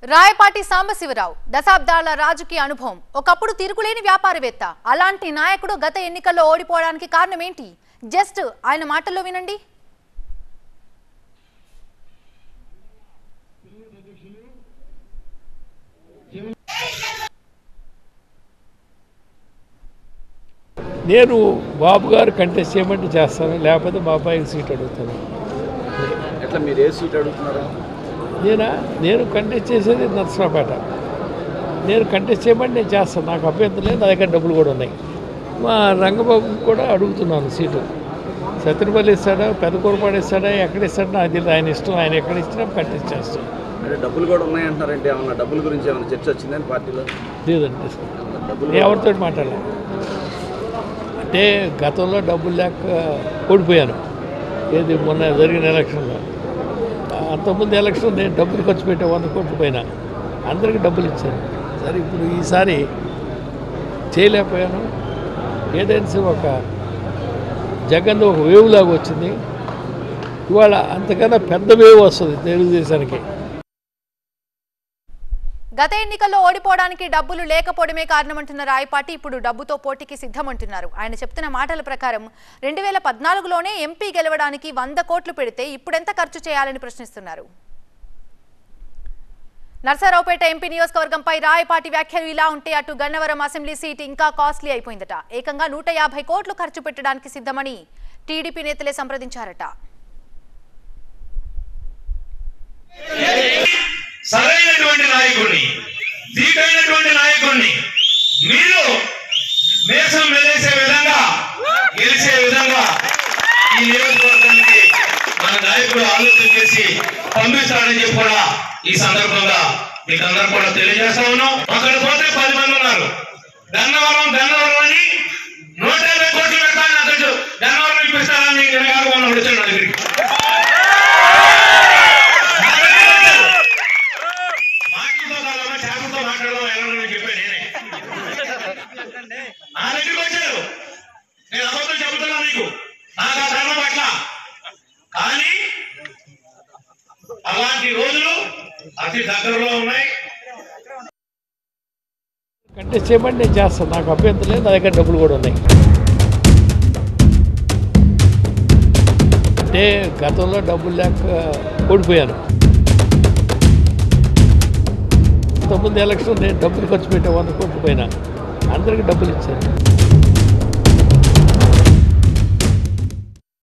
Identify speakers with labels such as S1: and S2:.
S1: రాయపాటి సాంబశివరావు దశాబ్దాల రాజకీయ అనుభవం ఒకప్పుడు తిరుగులేని వ్యాపారవేత్త అలాంటి నాయకుడు గత ఎన్నికల్లో ఓడిపోవడానికి కారణం ఏంటి జస్ట్ ఆయన మాటల్లో వినండి
S2: నేను బాబు గారు కంటెస్ట్ చేయమంటే చేస్తాను లేకపోతే మా అబ్బాయికి సీట్ అడుగుతాను
S3: ఎట్లా మీరు ఏ సీట్ అడుగుతున్నారు
S2: నేనా నేను కంటెస్ట్ చేసేది నర్సరాపేట నేను కంటెస్ట్ చేయమంటే నేను చేస్తాను నాకు అభ్యంతరం లేదు నా దగ్గర డబ్బులు కూడా ఉన్నాయి మా రంగబాబు కూడా అడుగుతున్నాను సీటు సత్యనపల్లి ఇస్తాడా పెద్ద కూరపాడు ఇస్తాడా ఎక్కడ ఇస్తాడా నాకు తెలియదు ఆయన ఇష్టం ఆయన ఎక్కడ ఇచ్చినా కంటెస్ట్ చేస్తాను
S3: అంటే డబ్బులు కూడా ఉన్నాయంటారంటే ఏమన్నా డబ్బుల గురించి ఏమైనా చర్చ వచ్చిందని పార్టీలో
S2: లేదండి
S3: డబ్బులు
S2: నేను ఎవరితో మాట్లాడలే అంటే గతంలో డబ్బులు లేక ఓడిపోయాను ఏది మొన్న జరిగిన ఎలక్షన్లో అంతకుముందు ఎలక్షన్ నేను డబ్బులు ఖర్చు పెట్టే వంద కోట్ల పైన అందరికీ డబ్బులు ఇచ్చాను సరే ఇప్పుడు ఈసారి చేయలేకపోయాను ఏదైనా ఒక జగన్ ఒక వేవ్ లాగా వచ్చింది ఇవాళ అంతకన్నా పెద్ద వేవ్ వస్తుంది తెలుగుదేశానికి
S1: గత ఎన్నికల్లో ఓడిపోవడానికి డబ్బులు లేకపోవడమే కారణమంటున్న రాయపాటి ఇప్పుడు డబ్బుతో పోటీకి సిద్ధమంటున్నారు ఆయన చెప్తున్న మాటల ప్రకారం రెండు వేల పద్నాలుగులోనే ఎంపీ గెలవడానికి వంద కోట్లు పెడితే ఇప్పుడెంత ఖర్చు చేయాలని ప్రశ్నిస్తున్నారు నర్సారావుపేట ఎంపీ నియోజకవర్గంపై రాయపాటి వ్యాఖ్యలు ఇలా ఉంటే అటు గన్నవరం అసెంబ్లీ సీట్ ఇంకా కాస్ట్లీ అయిపోయిందట ఏకంగా నూట యాభై కోట్లు ఖర్చు పెట్టడానికి సిద్ధమని టీడీపీ నేతలే సంప్రదించారట
S4: సరైనటువంటి నాయకుడిని దీటైనటువంటి నాయకుడిని మీరు మేసం వెలేసే విధంగా గెలిచే విధంగా ఈ నియోజకవర్గానికి మన నాయకుడు ఆలోచన చేసి పంపిస్తాడని చెప్పి కూడా ఈ సందర్భంగా మీకు అందరూ కూడా తెలియజేస్తా ఉన్నాం అక్కడ పోతే పది మంది ఉన్నారు గన్నవరం గన్నవరం అని నూట యాభై కోట్లు పెట్టాలని అతడు గన్నవరం ఇప్పిస్తానని నిన్నగారు మనం వచ్చాడు నా దగ్గరికి మాటలతో కాదమ్మా, చేపలతో మాట్లాడదాం ఎలా చెప్పాను నేనే నా దగ్గరికి వచ్చారు నేను అబద్ధం చెబుతున్నా మీకు నాకు ఆ ధర్మం పట్ల కానీ అలాంటి రోజులు అతి దగ్గరలో ఉన్నాయి
S2: కంటెస్ట్ చేయమంటే నేను చేస్తాను నాకు అభ్యంతరం లేదు నా దగ్గర డబ్బులు కూడా ఉన్నాయి అంటే గతంలో డబ్బులు లేక ఓడిపోయాను అంతకుముందు ఎలక్షన్ నేను డబ్బులు ఖర్చు పెట్టే వంద కోట్ల పైన అందరికీ డబ్బులు ఇచ్చాను